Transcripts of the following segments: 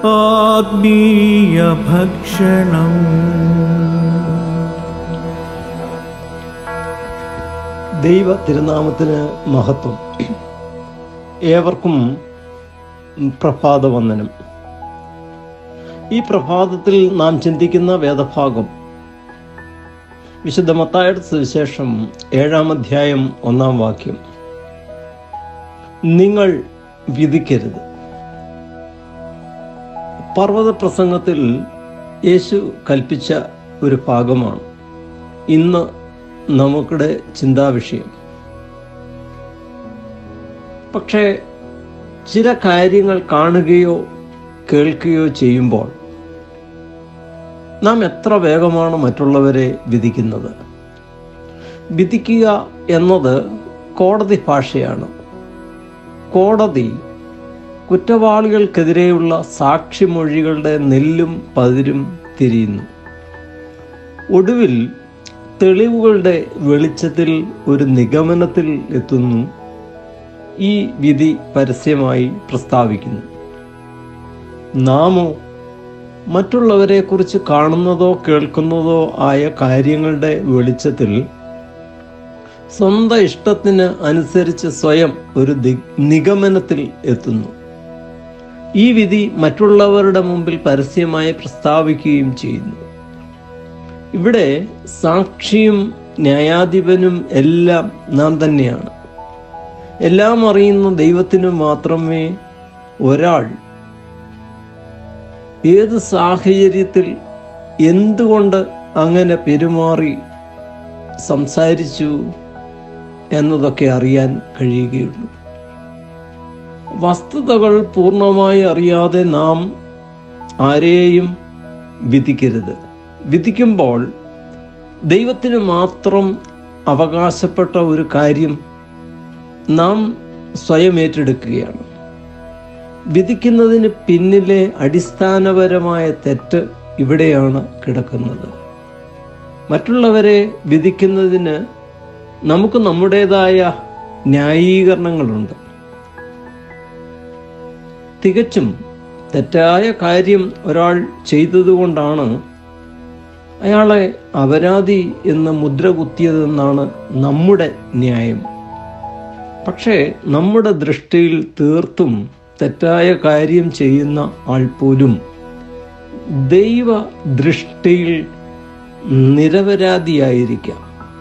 ആത്മീയ ഭക്ഷണം ദൈവ തിരുനാമത്തിന് മഹത്വം ഏവർക്കും പ്രഭാതവന്ദനം ഈ പ്രഭാതത്തിൽ നാം ചിന്തിക്കുന്ന വേദഭാഗം വിശുദ്ധ മത്തായുടെ സുവിശേഷം ഏഴാം അധ്യായം ഒന്നാം വാക്യം നിങ്ങൾ വിധിക്കരുത് പർവ്വത പ്രസംഗത്തിൽ യേശു കൽപ്പിച്ച ഒരു ഭാഗമാണ് ഇന്ന് നമുക്കുടെ ചിന്താവിഷയം പക്ഷേ ചില കാര്യങ്ങൾ കാണുകയോ കേൾക്കുകയോ ചെയ്യുമ്പോൾ നാം എത്ര വേഗമാണ് മറ്റുള്ളവരെ വിധിക്കുന്നത് വിധിക്കുക എന്നത് കോടതി ഭാഷയാണ് കോടതി കുറ്റവാളികൾക്കെതിരെയുള്ള സാക്ഷിമൊഴികളുടെ നെല്ലും പതിരും തിരിയുന്നു ഒടുവിൽ തെളിവുകളുടെ വെളിച്ചത്തിൽ ഒരു നിഗമനത്തിൽ എത്തുന്നു ഈ വിധി പരസ്യമായി പ്രസ്താവിക്കുന്നു നാമോ മറ്റുള്ളവരെ കുറിച്ച് കാണുന്നതോ കേൾക്കുന്നതോ ആയ കാര്യങ്ങളുടെ വെളിച്ചത്തിൽ സ്വന്തം ഇഷ്ടത്തിന് അനുസരിച്ച് സ്വയം ഒരു ദി- നിഗമനത്തിൽ എത്തുന്നു ഈ വിധി മറ്റുള്ളവരുടെ മുമ്പിൽ പരസ്യമായി പ്രസ്താവിക്കുകയും ചെയ്യുന്നു ഇവിടെ സാക്ഷിയും ന്യായാധിപനും എല്ലാം നാം തന്നെയാണ് എല്ലാം അറിയുന്ന ദൈവത്തിന് മാത്രമേ ഒരാൾ ഏത് സാഹചര്യത്തിൽ എന്തുകൊണ്ട് അങ്ങനെ പെരുമാറി സംസാരിച്ചു എന്നതൊക്കെ അറിയാൻ കഴിയുകയുള്ളൂ വസ്തുതകൾ പൂർണ്ണമായി അറിയാതെ നാം ആരെയും വിധിക്കരുത് വിധിക്കുമ്പോൾ ദൈവത്തിന് മാത്രം അവകാശപ്പെട്ട ഒരു കാര്യം നാം സ്വയം ഏറ്റെടുക്കുകയാണ് വിധിക്കുന്നതിന് പിന്നിലെ അടിസ്ഥാനപരമായ തെറ്റ് ഇവിടെയാണ് കിടക്കുന്നത് മറ്റുള്ളവരെ വിധിക്കുന്നതിന് നമുക്ക് നമ്മുടേതായ ന്യായീകരണങ്ങളുണ്ട് തികച്ചും തെറ്റായ കാര്യം ഒരാൾ ചെയ്തതുകൊണ്ടാണ് അയാളെ അപരാധി എന്ന് മുദ്ര കുത്തിയതെന്നാണ് നമ്മുടെ ന്യായം പക്ഷേ നമ്മുടെ ദൃഷ്ടിയിൽ തീർത്തും തെറ്റായ കാര്യം ചെയ്യുന്ന ആൾ പോലും ദൈവ ദൃഷ്ടിയിൽ നിരപരാധിയായിരിക്കാം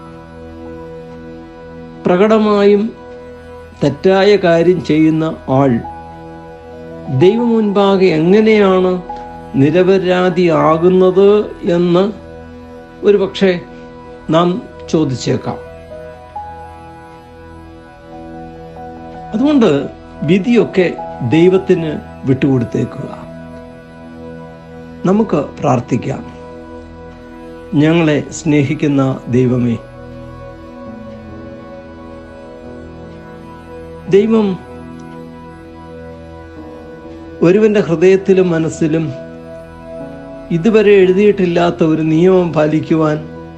പ്രകടമായും തെറ്റായ കാര്യം ചെയ്യുന്ന ആൾ ദൈവം മുൻപാകെ എങ്ങനെയാണ് നിരപരാധിയാകുന്നത് എന്ന് ഒരു പക്ഷേ നാം ചോദിച്ചേക്കാം അതുകൊണ്ട് വിധിയൊക്കെ ദൈവത്തിന് വിട്ടുകൊടുത്തേക്കുക നമുക്ക് പ്രാർത്ഥിക്കാം ഞങ്ങളെ സ്നേഹിക്കുന്ന ദൈവമേ ദൈവം ഒരുവന്റെ ഹൃദയത്തിലും മനസ്സിലും ഇതുവരെ എഴുതിയിട്ടില്ലാത്ത ഒരു നിയമം പാലിക്കുവാൻ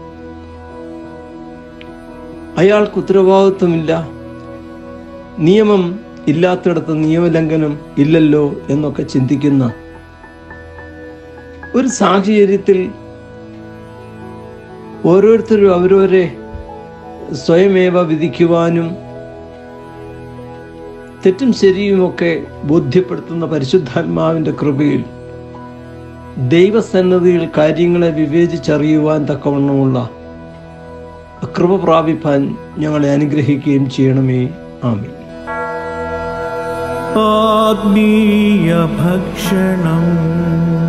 അയാൾക്ക് ഉത്തരവാദിത്വമില്ല നിയമം ഇല്ലാത്തിടത്ത് നിയമലംഘനം ഇല്ലല്ലോ എന്നൊക്കെ ചിന്തിക്കുന്ന ഒരു സാഹചര്യത്തിൽ ഓരോരുത്തരും അവരവരെ സ്വയമേവ വിധിക്കുവാനും തെറ്റും ശരിയുമൊക്കെ ബോധ്യപ്പെടുത്തുന്ന പരിശുദ്ധാത്മാവിന്റെ കൃപയിൽ ദൈവസന്നദ്ധിയിൽ കാര്യങ്ങളെ വിവേചിച്ചറിയുവാൻ തക്കവണ്ണമുള്ള കൃപ പ്രാപിപ്പാൻ ഞങ്ങളെ അനുഗ്രഹിക്കുകയും ചെയ്യണമേ ആമീൻ ആത്മീയ ഭക്ഷണം